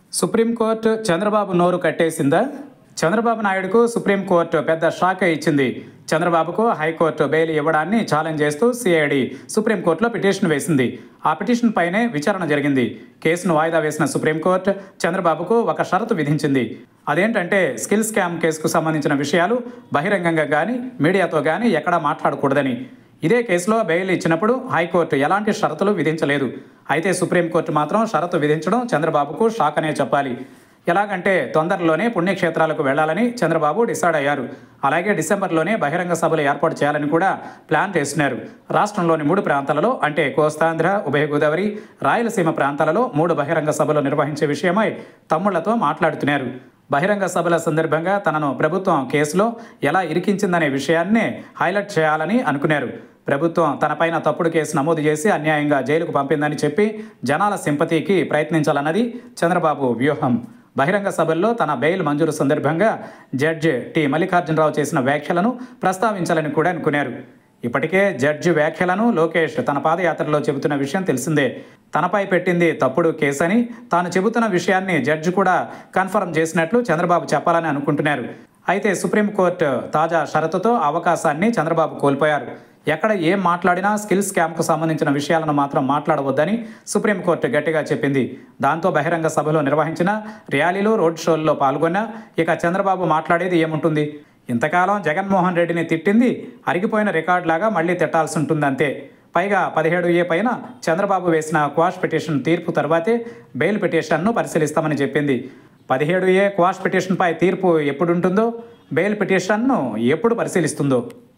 supreme court Chandrababu నోరు కట్టేసిందా చంద్రబాబు నాయుడుకు supreme court పెద్ద షాక్ ఇచ్చింది చంద్రబాబుకు హైకోర్టు బెయిల్ ఇవ్వడాన్ని ఛాలెంజ్ చేస్తూ సిఐడి సుప్రీంకోర్టులో పిటిషన్ వేసింది ఆ పిటిషన్ పైనే విచారణ జరిగింది కేసును వాయిదా వేసిన సుప్రీంకోర్టు చంద్రబాబుకు ఒక షరతు విధించింది అదేంటంటే స్కిల్ స్కామ్ కేసుకు సంబంధించిన విషయాలు బహిరంగంగా కానీ మీడియాతో కానీ ఎక్కడా మాట్లాడకూడదని ఇదే కేసులో బెయిల్ ఇచ్చినప్పుడు హైకోర్టు ఎలాంటి షరతులు విధించలేదు అయితే సుప్రీంకోర్టు మాత్రం షరతు విధించడం చంద్రబాబుకు షాక్ అనే చెప్పాలి ఎలాగంటే తొందరలోనే పుణ్యక్షేత్రాలకు వెళ్లాలని చంద్రబాబు డిసైడ్ అయ్యారు అలాగే డిసెంబర్లోనే బహిరంగ సభలు ఏర్పాటు చేయాలని కూడా ప్లాన్ చేస్తున్నారు రాష్ట్రంలోని మూడు ప్రాంతాలలో అంటే కోస్తాంధ్ర ఉభయ గోదావరి రాయలసీమ ప్రాంతాలలో మూడు బహిరంగ సభలు నిర్వహించే విషయమై తమ్ముళ్లతో మాట్లాడుతున్నారు బహిరంగ సభల సందర్భంగా తనను ప్రభుత్వం కేసులో ఎలా ఇరికించిందనే విషయాన్నే హైలైట్ చేయాలని అనుకున్నారు ప్రభుత్వం తనపైన తప్పుడు కేసు నమోదు చేసి అన్యాయంగా జైలుకు పంపిందని చెప్పి జనాల సింపతికి ప్రయత్నించాలన్నది చంద్రబాబు వ్యూహం బహిరంగ సభల్లో తన బెయిల్ మంజూరు సందర్భంగా జడ్జి టి మల్లికార్జునరావు చేసిన వ్యాఖ్యలను ప్రస్తావించాలని కూడా అనుకున్నారు ఇప్పటికే జడ్జి వ్యాఖ్యలను లోకేష్ తన పాదయాత్రలో చెబుతున్న విషయం తెలిసిందే తనపై పెట్టింది తప్పుడు కేసని తాను చెబుతున్న విషయాన్ని జడ్జి కూడా కన్ఫర్మ్ చేసినట్లు చంద్రబాబు చెప్పాలని అనుకుంటున్నారు అయితే సుప్రీంకోర్టు తాజా షరతుతో ఆ అవకాశాన్ని చంద్రబాబు కోల్పోయారు ఎక్కడ ఏం మాట్లాడినా స్కిల్ స్కామ్కు సంబంధించిన విషయాలను మాత్రం మాట్లాడవద్దని సుప్రీంకోర్టు గట్టిగా చెప్పింది దాంతో బహిరంగ సభలో నిర్వహించిన ర్యాలీలు రోడ్ షోల్లో పాల్గొన్నా ఇక చంద్రబాబు మాట్లాడేది ఏముంటుంది ఇంతకాలం జగన్మోహన్ రెడ్డిని తిట్టింది అరిగిపోయిన రికార్డులాగా మళ్ళీ తిట్టాల్సి ఉంటుంది అంతే పైగా పదిహేడు ఏ పైన చంద్రబాబు వేసిన క్వాష్ పిటిషన్ తీర్పు తర్వాతే బెయిల్ పిటిషన్ను పరిశీలిస్తామని చెప్పింది పదిహేడు ఏ క్వాష్ పిటిషన్పై తీర్పు ఎప్పుడు ఉంటుందో బెయిల్ పిటిషన్ను ఎప్పుడు పరిశీలిస్తుందో